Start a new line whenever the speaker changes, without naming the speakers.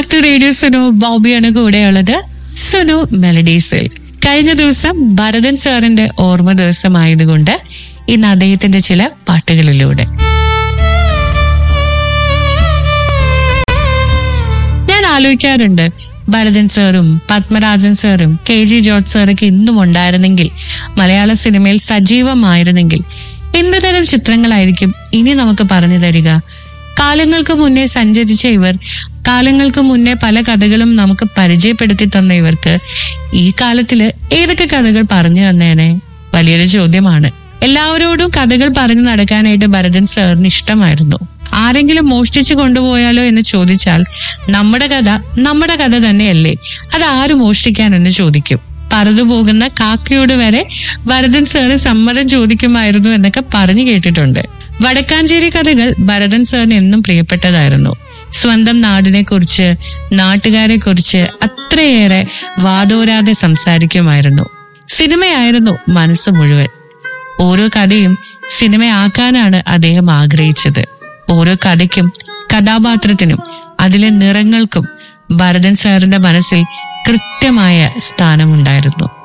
back to radio Sunu ബോബിയാണ് കൂടെയുള്ളത് സുനു മെലഡീസിൽ കഴിഞ്ഞ ദിവസം ഭരതൻ സാറിന്റെ ഓർമ്മ ദിവസമായതുകൊണ്ട് ഇന്ന് അദ്ദേഹത്തിന്റെ ചില പാട്ടുകളിലൂടെ ഞാൻ ആലോചിക്കാറുണ്ട് ഭരതൻ സാറും പത്മരാജൻ സാറും കെ ജി ജോർജ് സാറൊക്കെ ഇന്നും ഉണ്ടായിരുന്നെങ്കിൽ മലയാള സിനിമയിൽ സജീവമായിരുന്നെങ്കിൽ എന്തു തരം ചിത്രങ്ങളായിരിക്കും ഇനി നമുക്ക് പറഞ്ഞു തരിക കാലങ്ങൾക്ക് മുന്നേ സഞ്ചരിച്ച ഇവർ കാലങ്ങൾക്ക് മുന്നേ പല കഥകളും നമുക്ക് പരിചയപ്പെടുത്തി തന്ന ഇവർക്ക് ഈ കാലത്തില് ഏതൊക്കെ കഥകൾ പറഞ്ഞു തന്നേനെ വലിയൊരു ചോദ്യമാണ് എല്ലാവരോടും കഥകൾ പറഞ്ഞു നടക്കാനായിട്ട് ഭരതൻ സാറിന് ഇഷ്ടമായിരുന്നു ആരെങ്കിലും മോഷ്ടിച്ചു കൊണ്ടുപോയാലോ എന്ന് ചോദിച്ചാൽ നമ്മുടെ കഥ നമ്മുടെ കഥ തന്നെയല്ലേ അത് ആര് മോഷ്ടിക്കാനെന്ന് ചോദിക്കും പറന്നുപോകുന്ന കാക്കയോട് വരെ ഭരതൻ സാറ് സമ്മതം ചോദിക്കുമായിരുന്നു എന്നൊക്കെ പറഞ്ഞു കേട്ടിട്ടുണ്ട് വടക്കാഞ്ചേരി കഥകൾ ഭരതൻ സാറിന് എന്നും പ്രിയപ്പെട്ടതായിരുന്നു സ്വന്തം നാടിനെ കുറിച്ച് നാട്ടുകാരെ കുറിച്ച് അത്രയേറെ വാതോരാതെ സംസാരിക്കുമായിരുന്നു സിനിമയായിരുന്നു മനസ്സ് മുഴുവൻ ഓരോ കഥയും സിനിമയാക്കാനാണ് അദ്ദേഹം ആഗ്രഹിച്ചത് ഓരോ കഥയ്ക്കും കഥാപാത്രത്തിനും അതിലെ നിറങ്ങൾക്കും ഭരതൻ സാറിന്റെ മനസ്സിൽ കൃത്യമായ സ്ഥാനമുണ്ടായിരുന്നു